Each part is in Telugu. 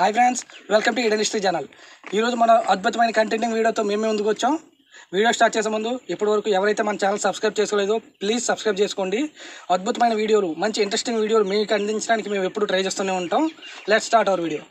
హాయ్ ఫ్రెండ్స్ వెల్కమ్ టు ఇడన్ హిస్టరీ ఛానల్ ఈరోజు మన అద్భుతమైన కంటెంటింగ్ వీడియోతో మేమే ముందుకు వచ్చాం వీడియో స్టార్ట్ చేసే ముందు ఇప్పటి వరకు ఎవరైతే మన ఛానల్ సబ్స్క్రైబ్ చేసుకోలేదో ప్లీజ్ సబ్స్క్రైబ్ చేసుకోండి అద్భుతమైన వీడియోలు మంచి ఇంట్రెస్టింగ్ వీడియోలు మీకు అందించడానికి మేము ఎప్పుడు ట్రై చేస్తూనే ఉంటాం లెట్ స్టార్ట్ అవర్ వీడియో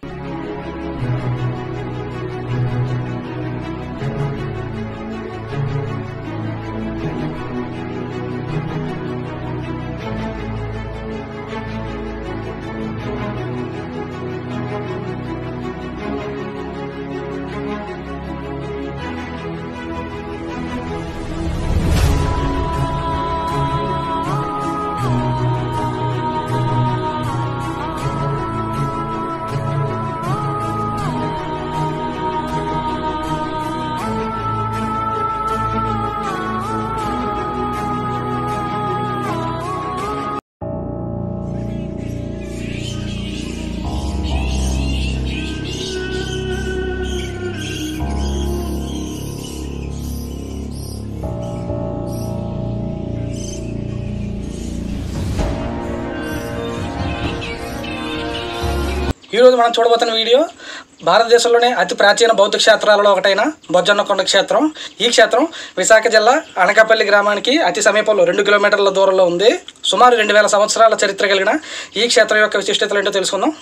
ఈరోజు మనం చూడబోతున్న వీడియో భారతదేశంలోనే అతి ప్రాచీన బౌద్ధ క్షేత్రాలలో ఒకటైన బొజ్జన్నకొండ క్షేత్రం ఈ క్షేత్రం విశాఖ జిల్లా అనకాపల్లి గ్రామానికి అతి సమీపంలో రెండు కిలోమీటర్ల దూరంలో ఉంది సుమారు రెండు వేల సంవత్సరాల చరిత్ర కలిగిన ఈ క్షేత్రం యొక్క విశిష్టతలు ఏంటో తెలుసుకుందాం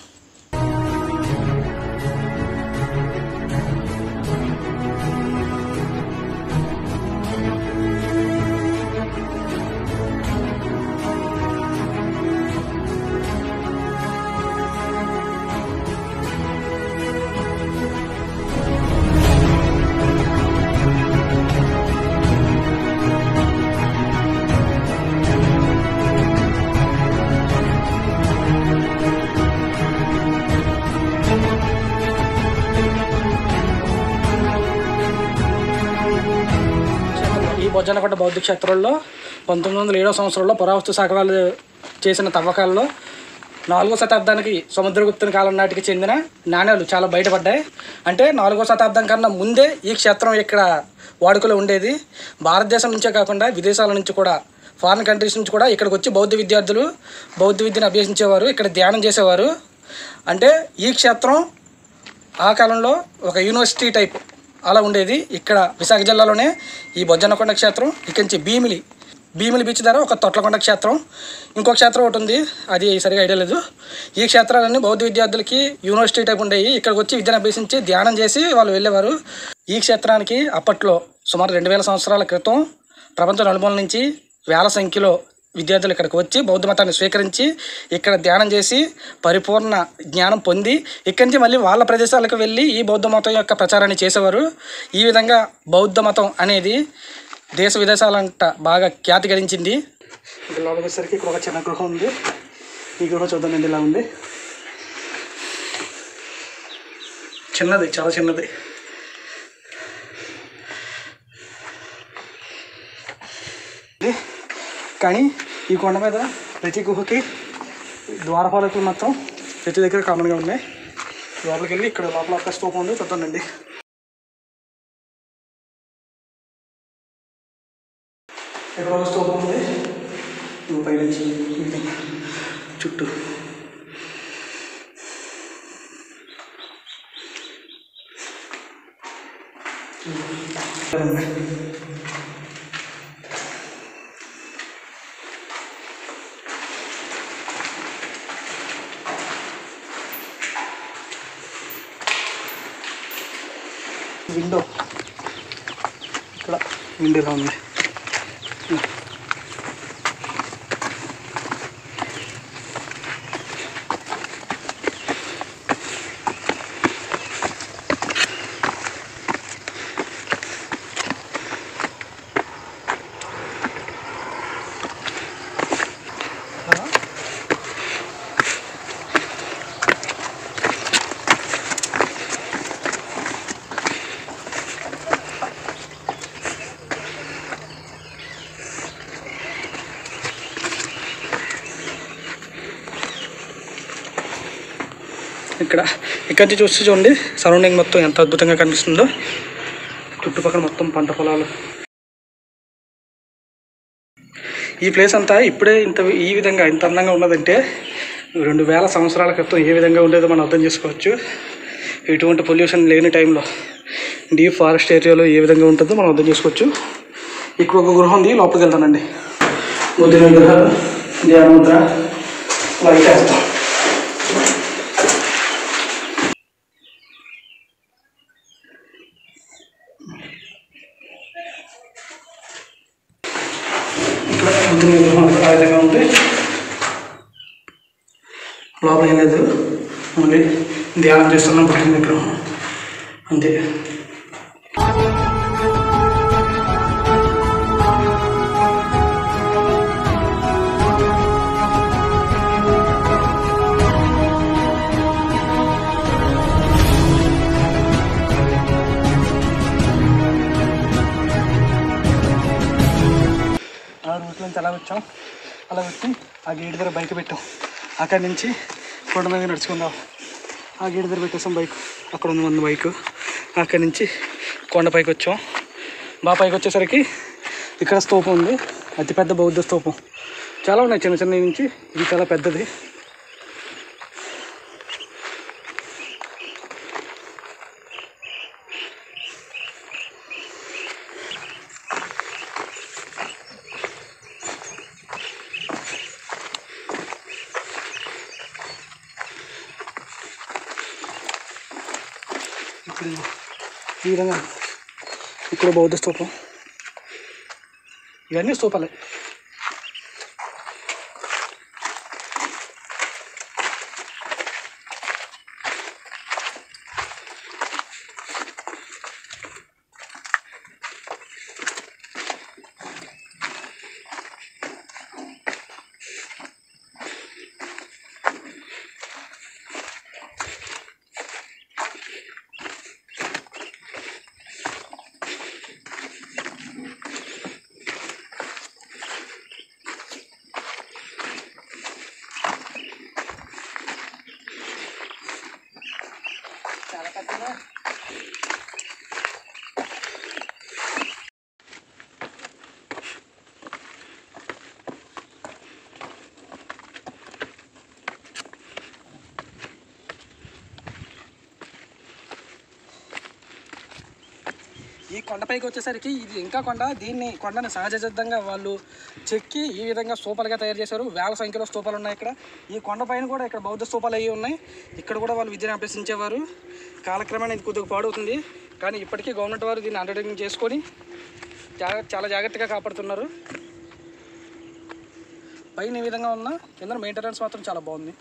క్షేత్రంలో ఈ బొజ్జన్నకొండ బౌద్ధ క్షేత్రంలో పంతొమ్మిది వందల ఏడవ సంవత్సరంలో పురావస్తు శాఖ వాళ్ళు చేసిన తవ్వకాల్లో నాలుగో శతాబ్దానికి సముద్రగుప్తుని కాలం నాటికి చెందిన నాణ్యాలు చాలా బయటపడ్డాయి అంటే నాలుగో శతాబ్దం కన్నా ముందే ఈ క్షేత్రం ఇక్కడ వాడుకలో ఉండేది భారతదేశం నుంచే కాకుండా విదేశాల నుంచి కూడా ఫారిన్ కంట్రీస్ నుంచి కూడా ఇక్కడికి వచ్చి బౌద్ధ విద్యార్థులు బౌద్ధ విద్యను అభ్యసించేవారు ఇక్కడ ధ్యానం చేసేవారు అంటే ఈ క్షేత్రం ఆ కాలంలో ఒక యూనివర్సిటీ టైప్ అలా ఉండేది ఇక్కడ విశాఖ జిల్లాలోనే ఈ బొజ్జన్నకొండ క్షేత్రం ఇక్కడి నుంచి భీమిలి భీమిలి బీచ్ దగ్గర ఒక తొట్లకొండ క్షేత్రం ఇంకో క్షేత్రం ఒకటి ఉంది అది సరిగా ఐడియా లేదు ఈ క్షేత్రాలన్నీ బౌద్ధ విద్యార్థులకి యూనివర్సిటీ టైప్ ఉండేవి ఇక్కడికి వచ్చి విద్యను అభ్యసించి ధ్యానం చేసి వాళ్ళు వెళ్ళేవారు ఈ క్షేత్రానికి అప్పట్లో సుమారు రెండు వేల సంవత్సరాల క్రితం ప్రపంచ నలుమూల నుంచి వేల సంఖ్యలో విద్యార్థులు ఇక్కడికి వచ్చి బౌద్ధ మతాన్ని స్వీకరించి ఇక్కడ ధ్యానం చేసి పరిపూర్ణ జ్ఞానం పొంది ఇక్కడి నుంచి మళ్ళీ వాళ్ళ ప్రదేశాలకు వెళ్ళి ఈ బౌద్ధ మతం యొక్క ప్రచారాన్ని చేసేవారు ఈ విధంగా బౌద్ధ మతం అనేది దేశ విదేశాలంట బాగా ఖ్యాతి గడించింది ఇక్కడ లోపలికి వచ్చేసరికి ఇక్కడ ఒక చిన్న గృహం ఉంది ఈ గృహ చూద్దామండి ఇలా ఉంది చిన్నది చాలా చిన్నది ఇది కానీ ఈ కొండ మీద ప్రతి గుహకి ద్వారపాలకులు మొత్తం ప్రతి దగ్గర కామన్గా ఉన్నాయి లోపలికి వెళ్ళి ఇక్కడ లోపల ఒక స్తూపం ఉంది చూద్దామండి ఇక్కడ ఒక స్తూపం ఉంది ఇవి పైనుంచి ఇది చుట్టూ ఇక్కడ ఉంది. విండో ఇక్కడ విండోలో ఉంది ఇక్కడ ఇక్కడ నుంచి చూస్తే చూడండి సరౌండింగ్ మొత్తం ఎంత అద్భుతంగా కనిపిస్తుందో చుట్టుపక్కల మొత్తం పంట పొలాలు ఈ ప్లేస్ అంతా ఇప్పుడే ఇంత ఈ విధంగా ఇంత అందంగా ఉన్నదంటే రెండు వేల సంవత్సరాల క్రితం ఏ విధంగా ఉండేదో మనం అర్థం చేసుకోవచ్చు ఎటువంటి పొల్యూషన్ లేని టైంలో డీప్ ఫారెస్ట్ ఏరియాలో ఏ విధంగా ఉంటుందో మనం అర్థం చేసుకోవచ్చు ఇక్కడ ఒక గృహం ఉంది లోపలికి వెళ్తానండి బుద్ధుని విగ్రహాలు ధ్యానముద్ర లైట్ వేస్తాం ఇక్కడ బుద్ధుని విగ్రహం ఆ విధంగా ఉంది లోపల ఏం లేదు ఓన్లీ ధ్యానం చేస్తున్నాం బుద్ధుని విగ్రహం అంతే ఆ రూట్ నుంచి అలా వచ్చాం అలా వచ్చి ఆ గేట్ దగ్గర బైక్ పెట్టాం అక్కడి నుంచి కొండ మీద నడుచుకుందాం ఆ గేట్ దగ్గర పెట్టేసాం బైక్ అక్కడ ఉంది మన బైక్ అక్కడి నుంచి కొండపైకి వచ్చాం బాగా పైకి వచ్చేసరికి ఇక్కడ స్తూపం ఉంది అతిపెద్ద బౌద్ధ స్తూపం చాలా ఉన్నాయి చిన్న చిన్న నుంచి ఇది చాలా పెద్దది ఇప్పుడు ఈ విధంగా ఇక్కడ బౌద్ధ స్తూపం ఇవన్నీ స్తూపాలే చాలా పెద్దగా ఈ కొండపైకి వచ్చేసరికి ఇది ఇంకా కొండ దీన్ని కొండని సహజ సిద్ధంగా వాళ్ళు చెక్కి ఈ విధంగా స్తూపాలుగా తయారు చేశారు వేల సంఖ్యలో స్తూపాలు ఉన్నాయి ఇక్కడ ఈ కొండపైన కూడా ఇక్కడ బౌద్ధ స్తూపాలు అవి ఉన్నాయి ఇక్కడ కూడా వాళ్ళు విద్యను అభ్యసించేవారు కాలక్రమేణా ఇది కొద్దిగా పాడవుతుంది కానీ ఇప్పటికీ గవర్నమెంట్ వారు దీన్ని అండర్టేకింగ్ చేసుకొని జాగ్రత్త చాలా జాగ్రత్తగా కాపాడుతున్నారు పైన ఈ విధంగా ఉన్న కింద మెయింటెనెన్స్ మాత్రం చాలా బాగుంది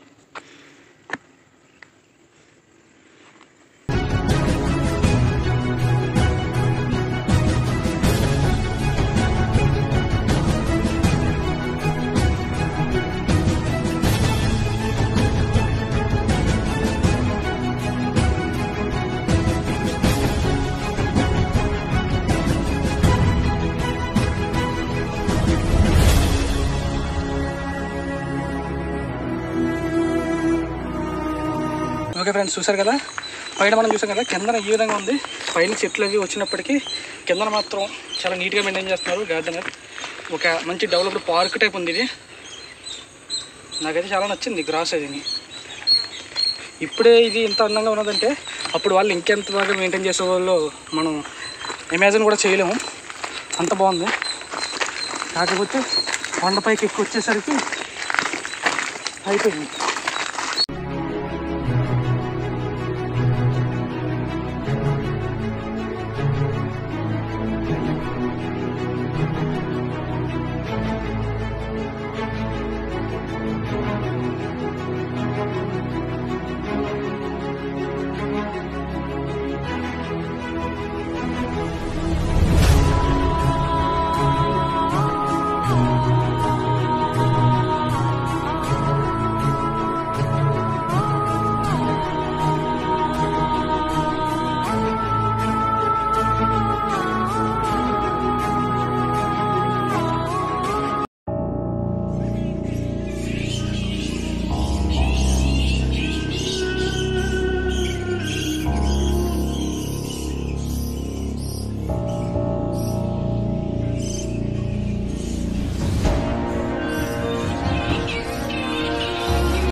ఓకే ఫ్రెండ్స్ చూసారు కదా పైన మనం చూసాం కదా కిందన ఈ విధంగా ఉంది పైన చెట్లు అవి వచ్చినప్పటికీ కిందన మాత్రం చాలా నీట్గా మెయింటైన్ చేస్తున్నారు గార్డెన్ ఒక మంచి డెవలప్డ్ పార్క్ టైప్ ఉంది ఇది నాకైతే చాలా నచ్చింది గ్రాస్ అది ఇప్పుడే ఇది ఇంత అందంగా ఉన్నదంటే అప్పుడు వాళ్ళు ఇంకెంత బాగా మెయింటైన్ చేసే వాళ్ళు మనం ఇమాజిన్ కూడా చేయలేము అంత బాగుంది కాకపోతే కొండపైకి ఎక్కువ వచ్చేసరికి అయిపోయింది